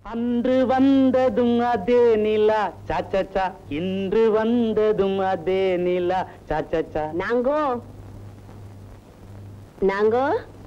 அன்று வந்ததும் அதே நிலா சாச்சா இன்று வந்ததும் அதே நிலா சாச்சா நாங்கோ நாங்கோ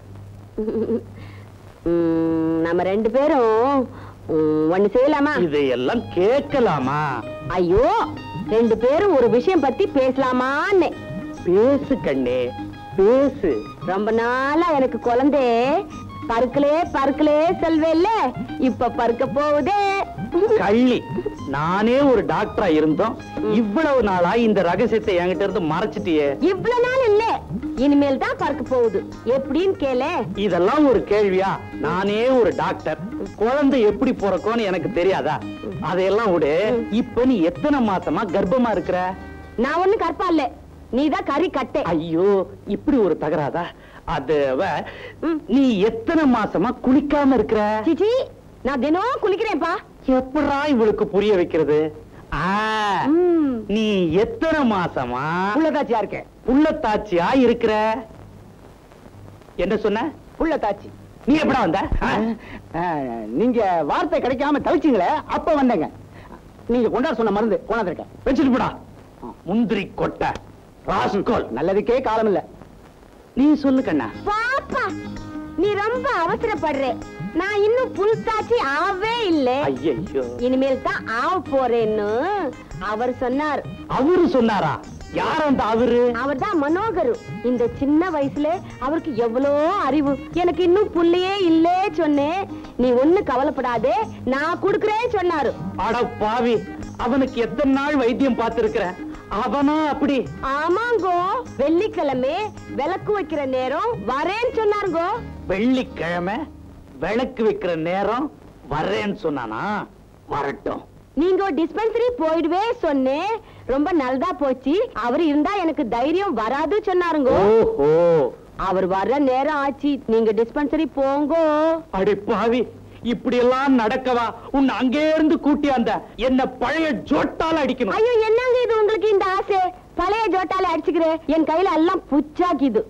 ம், நம்ம ரெண்டு பேரும் ம், ஒண்ணு செய்யலாமா இதையெல்லாம் கேட்கலாமா ஐயோ ரெண்டு பேரும் ஒரு விஷயம் பத்தி பேசலாமான்னு பேசு கண்ணே பேசு ரொம்ப நாளா எனக்கு குழந்தை பருக்கலே பருக்கலே செல்வேல்ல இப்ப பருக்க போகுதே கள்ளி நானே ஒரு டாக்டரா இருந்தோம் இவ்வளவு நாளா இந்த ரகசியத்தை என்கிட்ட இருந்து மறைச்சிட்டியே இவ்வளவு நாள் இல்ல இனிமேல் தான் பறக்க போகுது எப்படின்னு கேளு இதெல்லாம் ஒரு கேள்வியா நானே ஒரு டாக்டர் குழந்தை எப்படி பிறக்கும்னு எனக்கு தெரியாதா அதையெல்லாம் விடு இப்ப நீ எத்தனை மாசமா கர்ப்பமா இருக்கிற நான் ஒண்ணு கற்பா இல்ல நீதான் கறி கட்டே ஐயோ இப்படி ஒரு தகராதா அது அவ- ம். நீ எத்தனை மாசமா குளிக்காம இருக்கிற சிச்சி நான் தினம் குளிக்கிறேன்ப்பா எப்படா இவளுக்கு புரிய வைக்கிறது ஆ, ம். நீ எத்தனை மாசமா புள்ளதாச்சியா இருக்கேன் புள்ளத்தாச்சியா இருக்கிற என்ன சொன்ன புள்ளதாச்சி நீ எப்படா வந்த ஆ? நீங்க வார்த்தை கிடைக்காம தவிச்சீங்களே அப்ப வந்தேங்க நீங்க கொண்டாட சொன்ன மருந்து கொண்டாந்துருக்கேன் வச்சுட்டு போடா முந்திரி கொட்டை ராஸ்கோல் நல்லதுக்கே காலம் இல்ல நீ சொல்லு கண்ணா பாப்பா நீ ரொம்ப அவசரப்படுற நான் இன்னும் புல்தாச்சி ஆவே இல்ல ஐயோ இனிமேல் தான் ஆவ போறேன்னு அவர் சொன்னார் அவரு சொன்னாரா யார் அந்த அவரு அவர்தான் மனோகரு இந்த சின்ன வயசுல அவருக்கு எவ்வளோ அறிவு எனக்கு இன்னும் புள்ளையே இல்லே சொன்னேன் நீ ஒண்ணு கவலைப்படாதே நான் குடுக்கறேன் சொன்னாரு அட பாவி அவனுக்கு எத்தனை நாள் வைத்தியம் பார்த்திருக்கிறேன் அவனா அப்படி ஆமாங்கோ வெள்ளிக்கிழமை விளக்கு வைக்கிற நேரம் வரேன்னு சொன்னாருங்கோ வெள்ளிக்கிழமை விளக்கு வைக்கிற நேரம் வர்றேன்னு சொன்னானா வரட்டும் நீங்க டிஸ்பென்சரி போயிடுவே சொன்னேன் ரொம்ப நல்லதா போச்சு அவர் இருந்தா எனக்கு தைரியம் வராது சொன்னாருங்கோ ஓஹோ அவர் வர்ற நேரம் ஆச்சு நீங்க டிஸ்பென்சரி போங்கோ அடி பாவி இப்படி எல்லாம் நடக்கவா உன்னை அங்கே இருந்து கூட்டியாந்த என்ன பழைய ஜோட்டால அடிக்கணும் ஐயோ என்னங்க இது உங்களுக்கு இந்த ஆசை பழைய ஜோட்டால அடிச்சுக்கிறேன் என் கையில எல்லாம் புச்சாக்கிது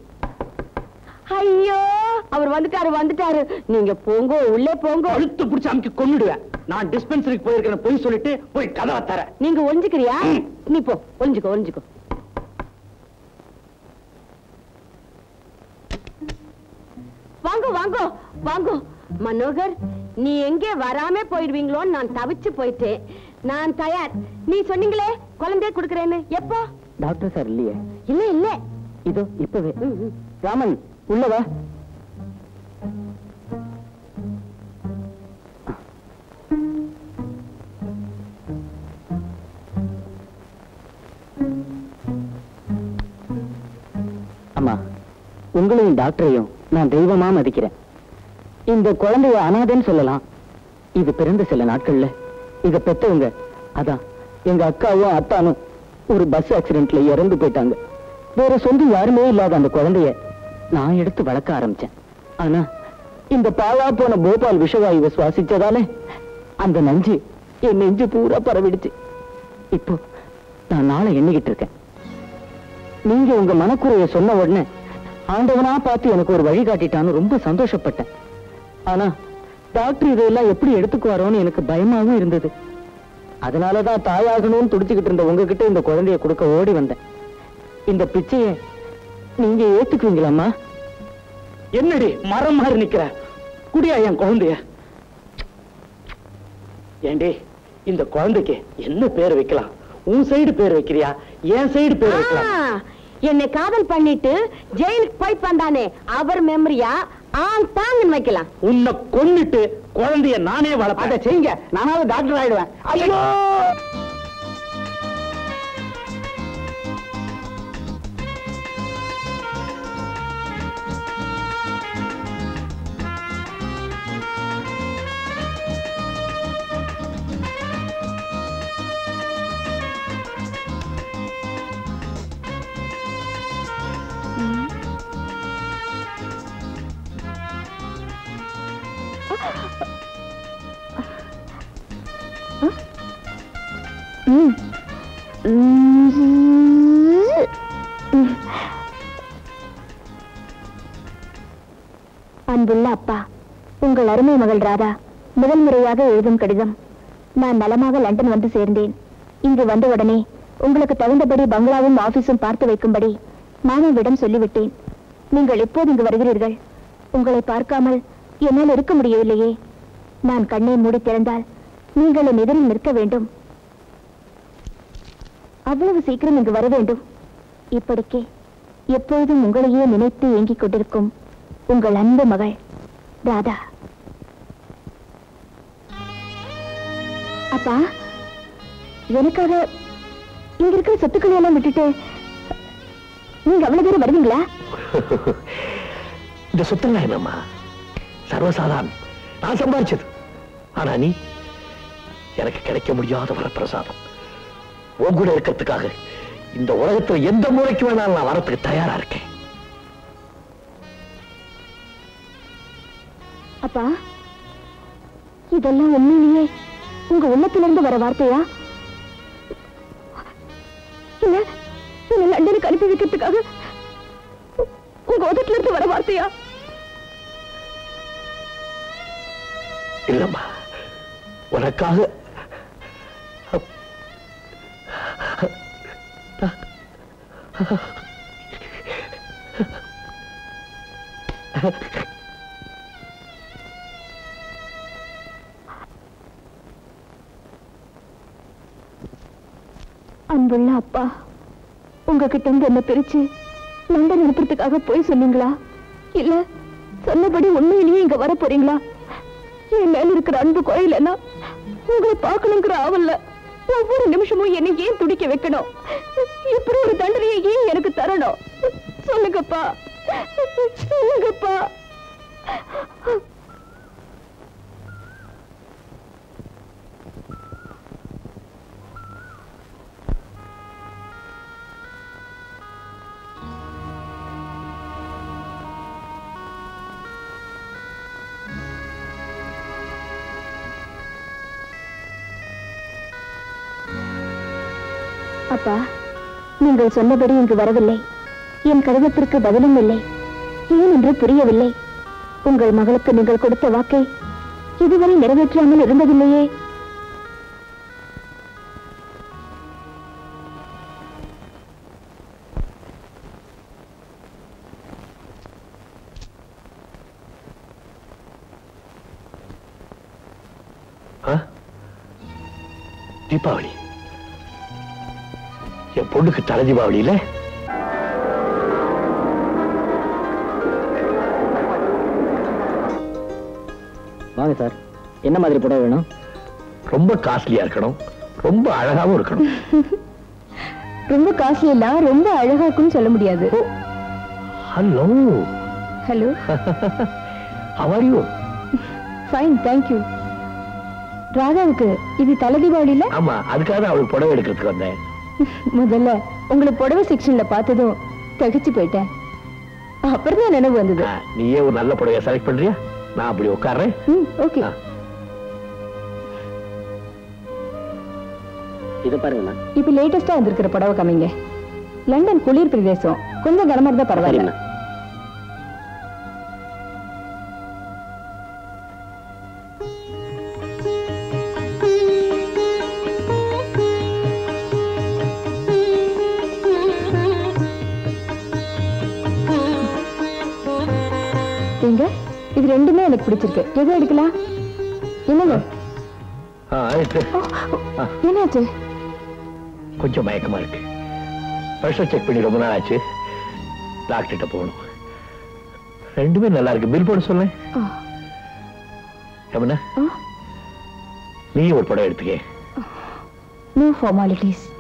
ஐயோ அவர் வந்துட்டாரு வந்துட்டாரு நீங்க போங்கோ உள்ளே போங்கோ அழுத்து பிடிச்சு அமுக்கி கொன்னுடுவேன் நான் டிஸ்பென்சரிக்கு போயிருக்கேன் போய் சொல்லிட்டு போய் கதவை தர நீங்க ஒளிஞ்சுக்கிறியா ம். நீ போ ஒளிஞ்சுக்கோ ஒளிஞ்சுக்கோ வாங்கோ வாங்கோ வாங்கோ மனோகர் நீ எங்கே வராம போயிடுவீங்களோன்னு நான் தவிச்சு போயிட்டேன் நான் தயார் நீ சொன்னீங்களே குழந்தைய குடுக்கறேன்னு எப்போ டாக்டர் சார் இல்லையே இல்ல இல்ல இதோ இப்பவே ம், ம். ராமன் உள்ளவா அம்மா உங்களையும் டாக்டரையும் நான் தெய்வமா மதிக்கிறேன் இந்த குழந்தைய அனாதைன்னு சொல்லலாம் இது பிறந்த சில நாட்கள்ல இத பெத்தவங்க அதான் எங்க அக்காவும் அத்தானும் ஒரு பஸ் ஆக்சிடென்ட்ல இறந்து போயிட்டாங்க வேற சொந்த யாருமே இல்லாத அந்த குழந்தைய நான் எடுத்து வளர்க்க ஆரம்பிச்சேன் ஆனா இந்த பாழா போன போபால் விஷவாயுவை சுவாசிச்சதால அந்த நஞ்சு என் நெஞ்சு பூரா பரவிடுச்சு இப்போ நான் நாளை எண்ணிக்கிட்டு இருக்கேன் நீங்க உங்க மனக்குறைய சொன்ன உடனே ஆண்டவனா பார்த்து எனக்கு ஒரு வழி காட்டிட்டான்னு ரொம்ப சந்தோஷப்பட்டேன் ஆனா டாக்டர் இதெல்லாம் எப்படி எடுத்துக்குவாரோன்னு எனக்கு பயமாவும் இருந்தது அதனாலதான் தாயாகணும்னு துடிச்சுக்கிட்டு இருந்த உங்ககிட்ட இந்த குழந்தைய கொடுக்க ஓடி வந்தேன் இந்த பிச்சைய நீங்க ஏத்துக்குவீங்களாம்மா என்னடி மரம் மாதிரி நிக்கிற குடியா என் குழந்தைய ஏண்டி இந்த குழந்தைக்கு என்ன பேர் வைக்கலாம் உன் சைடு பேர் வைக்கிறியா என் சைடு பேர் வைக்கலாம் ஆ, என்னை காதல் பண்ணிட்டு ஜெயிலுக்கு போயிட்டு வந்தானே அவர் மெமரியா ஆங் தாங்கன்னு வைக்கலாம் உன்னை கொன்னுட்டு குழந்தைய நானே அதை வளர்ப்பேன் செய்யுங்க நானாவது டாக்டர் ஆயிடுவேன் ஐயோ அன்புள்ள அப்பா உங்கள் அருமை மகள் ராதா முதல் முறையாக எழுதும் கடிதம் நான் நலமாக லண்டன் வந்து சேர்ந்தேன் இங்கு வந்த உடனே உங்களுக்கு தகுந்தபடி பங்களாவும் ஆபீஸும் பார்த்து வைக்கும்படி மாமாவிடம் சொல்லிவிட்டேன் நீங்கள் எப்போது இங்கு வருகிறீர்கள் உங்களை பார்க்காமல் என்னால் இருக்க முடியவில்லையே நான் கண்ணை மூடி திறந்தால் நீங்கள் என் எதிரில் நிற்க வேண்டும் அவ்வளவு சீக்கிரம் இங்கு வர வேண்டும் இப்படிக்கே எப்பொழுதும் உங்களையே நினைத்து ஏங்கிக் கொண்டிருக்கும் உங்கள் அன்பு மகள் ராதா அப்பா எனக்காக இங்க இருக்கிற சொத்துக்களை எல்லாம் விட்டுட்டு நீங்க அவ்வளவு தூரம் வருவீங்களா இந்த சொத்தெல்லாம் என்னம்மா சர்வசாதாரணம் நான் சம்பாதிச்சது ஆனா நீ எனக்கு கிடைக்க முடியாத வரப்பிரசாதம் உன் கூட இருக்கிறதுக்காக இந்த உலகத்துல எந்த முறைக்கு வேணாலும் நான் வரத்துக்கு தயாரா இருக்கேன் அப்பா இதெல்லாம் உண்மையிலேயே உங்க உள்ளத்திலிருந்து வர வார்த்தையா இல்ல என்ன லண்டனுக்கு அனுப்பி வைக்கிறதுக்காக உங்க உதட்டுல இருந்து வர வார்த்தையா இல்லம்மா உனக்காக அன்புள்ள அப்பா உங்ககிட்ட இருந்து என்ன பிரிச்சு லண்டன் அனுப்புறதுக்காக போய் சொன்னீங்களா இல்ல சொன்னபடி உண்மையிலேயே இங்க வர போறீங்களா என் மேல இருக்கிற அன்பு குறையிலன்னா உங்களை பார்க்கணுங்கிற ஆவல்ல ஒவ்வொரு நிமிஷமும் என்னை ஏன் துடிக்க வைக்கணும் இப்படி ஒரு தண்டனையை ஏன் எனக்கு தரணும் சொல்லுங்கப்பா சொல்லுங்கப்பா அப்பா நீங்கள் சொன்னபடி இங்கு வரவில்லை என் கடிதத்திற்கு பதிலும் இல்லை ஏன் என்று புரியவில்லை உங்கள் மகளுக்கு நீங்கள் கொடுத்த வாக்கை இதுவரை நிறைவேற்றாமல் இருந்ததில்லையே ஆ? தீபாவளி என் பொண்ணுக்கு தலை தீபாவளியில வாங்க சார் என்ன மாதிரி புடவை வேணும் ரொம்ப காஸ்ட்லியா இருக்கணும் ரொம்ப அழகாவும் இருக்கணும் ரொம்ப காஸ்ட்லி இல்ல ரொம்ப அழகா இருக்குன்னு சொல்ல முடியாது ஹலோ ஹலோ அவரையும் ஃபைன் தேங்க்யூ ராதாவுக்கு இது தலை தீபாவளியில ஆமா அதுக்காக தான் அவளுக்கு புடவை எடுக்கிறதுக்கு வந்தேன் முதல்ல உங்களை புடவை செக்ஷன்ல பார்த்ததும் தகிச்சு போயிட்டேன் அப்புறம் தான் நினைவு வந்தது ஆ, நீயே ஒரு நல்ல புடவைய செலக்ட் பண்றியா நான் அப்படி உட்கார்றேன் ம் ஓகே ஆ. இதை பாருங்கண்ணா இப்போ லேட்டஸ்டா வந்திருக்கிற புடவை கம்மிங்க லண்டன் குளிர் பிரதேசம் கொஞ்சம் கனமா இருந்தா பரவாயில்ல சரிண்ணா எங்க இது ரெண்டுமே எனக்கு பிடிச்சிருக்கு எது எடுக்கலாம் என்னங்க ஆ, இது. ஆ, என்னாச்சு கொஞ்சம் மயக்கமா இருக்கு ப்ரெஷர் செக் பண்ணி ரொம்ப நாள் ஆச்சு டாக்டர்கிட்ட போகணும் ரெண்டுமே நல்லா இருக்கு பில் போட சொல்லேன் ஆ, யமுனா ஆ, நீ ஒரு படம் எடுத்துக்கே no formalities